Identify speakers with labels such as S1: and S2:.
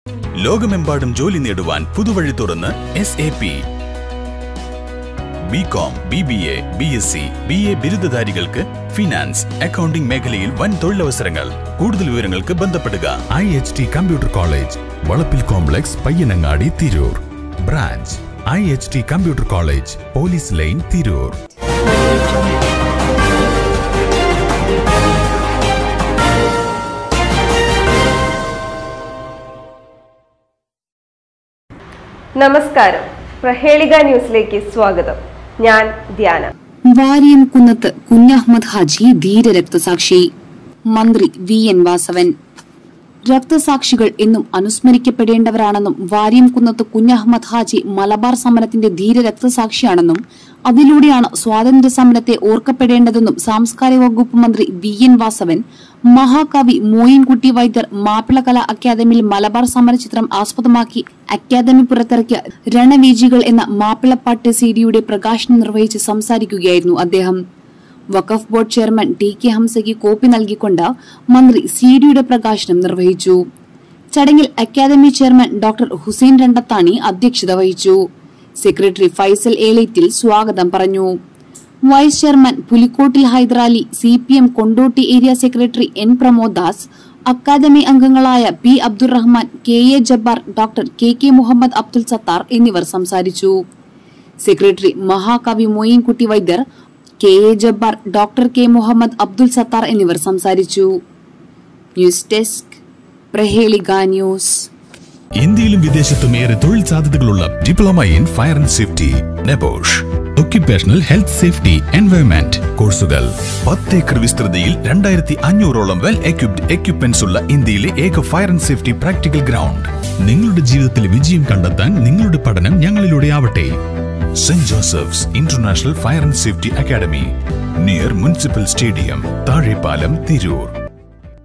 S1: ലോകമെമ്പാടും ജോലി നേടുവാൻ പുതുവഴി തുറന്ന് S A P B com B B A B S C B A ബിരുദധാരികൾക്ക് ഫിനാൻസ് അക്കൗണ്ടിംഗ് മേഖലയിൽ വൻ തൊഴിലവസരങ്ങൾ കൂടുതൽ വിവരങ്ങൾക്ക് ബന്ധപ്പെടുക I H T computer college വളപ്പിൽ complex Payyanangadi Tirur branch I H T computer college police line Tirur
S2: നമസ്കാരം പ്രഹേളിക ന്യൂസിലേക്ക് സ്വാഗതം ഞാൻ ധ്യാന
S3: വാരിയം കുന്നത്ത് കുഞ്ഞഹമ്മദ് ഹാജി ധീര രക്തസാക്ഷി മന്ത്രി വി എൻ വാസവൻ രക്തസാക്ഷികൾ എന്നും അനുസ്മരിക്കപ്പെടേണ്ടവരാണെന്നും വാരിയം കുന്നത്ത് കുഞ്ഞഹമ്മദ് ഹാജി മലബാർ സമരത്തിന്റെ ധീര രക്തസാക്ഷിയാണെന്നും അതിലൂടെയാണ് സ്വാതന്ത്ര്യ സമരത്തെ ഓർക്കപ്പെടേണ്ടതെന്നും സാംസ്കാരിക വകുപ്പ് മന്ത്രി വി എൻ വാസവൻ മഹാകവി മോയിൻകുട്ടി വൈദ്യർ മാപ്പിളകല അക്കാദമിയിൽ മലബാർ സമരചിത്രം ആസ്പദമാക്കി അക്കാദമി പുറത്തിറക്കിയ രണവീജികൾ എന്ന മാപ്പിളപ്പാട്ട് സിഡിയുടെ പ്രകാശനം നിർവഹിച്ച് സംസാരിക്കുകയായിരുന്നു അദ്ദേഹം Waqf board chairman T K ഹംസയ്ക്ക് കോപ്പി നൽകിക്കൊണ്ട് മന്ത്രി സിഡിയുടെ പ്രകാശനം നിർവഹിച്ചു ചടങ്ങിൽ academy chairman doctor Hussain Randathani അധ്യക്ഷത വഹിച്ചു സെക്രട്ടറി ഫൈസൽ ഏലേറ്റിൽ സ്വാഗതം പറഞ്ഞു vice chairman Pulikkottil Hyderali C P M Kondotty area secretary N Pramod Das academy അംഗങ്ങളായ P Abdurahman K A Jabbar doctor K K Muhammad Abdul Sathar എന്നിവർ സംസാരിച്ചു സെക്രട്ടറി മഹാകവി Moyinkutty Vaidyar K A Jabbar doctor K Muhammad Abdul Sathar എന്നിവർ സംസാരിച്ചു ന്യൂസ് ഡെസ്ക് പ്രഹേളിക ന്യൂസ്
S1: ഇന്ത്യയിലും വിദേശത്തും ഏറെ തൊഴിൽ സാധ്യതകളുള്ള diploma in fire and safety NEBOSH occupational health safety environment കോഴ്സുകൾ പത്ത് ഏക്കർ വിസ്തൃതിയിൽ രണ്ടായിരത്തി അഞ്ഞൂറോളം വെൽ എക്യുപ്ഡ് എക്യുപ്മെന്റ്സ് ഉള്ള ഇന്ത്യയിലെ ഏക fire and safety practical ground നിങ്ങളുടെ ജീവിതത്തിൽ വിജയം കണ്ടെത്താൻ നിങ്ങളുടെ പഠനം ഞങ്ങളിലൂടെ ആവട്ടെ saint Joseph's international fire and safety academy near municipal stadium Thazhepalam Tirur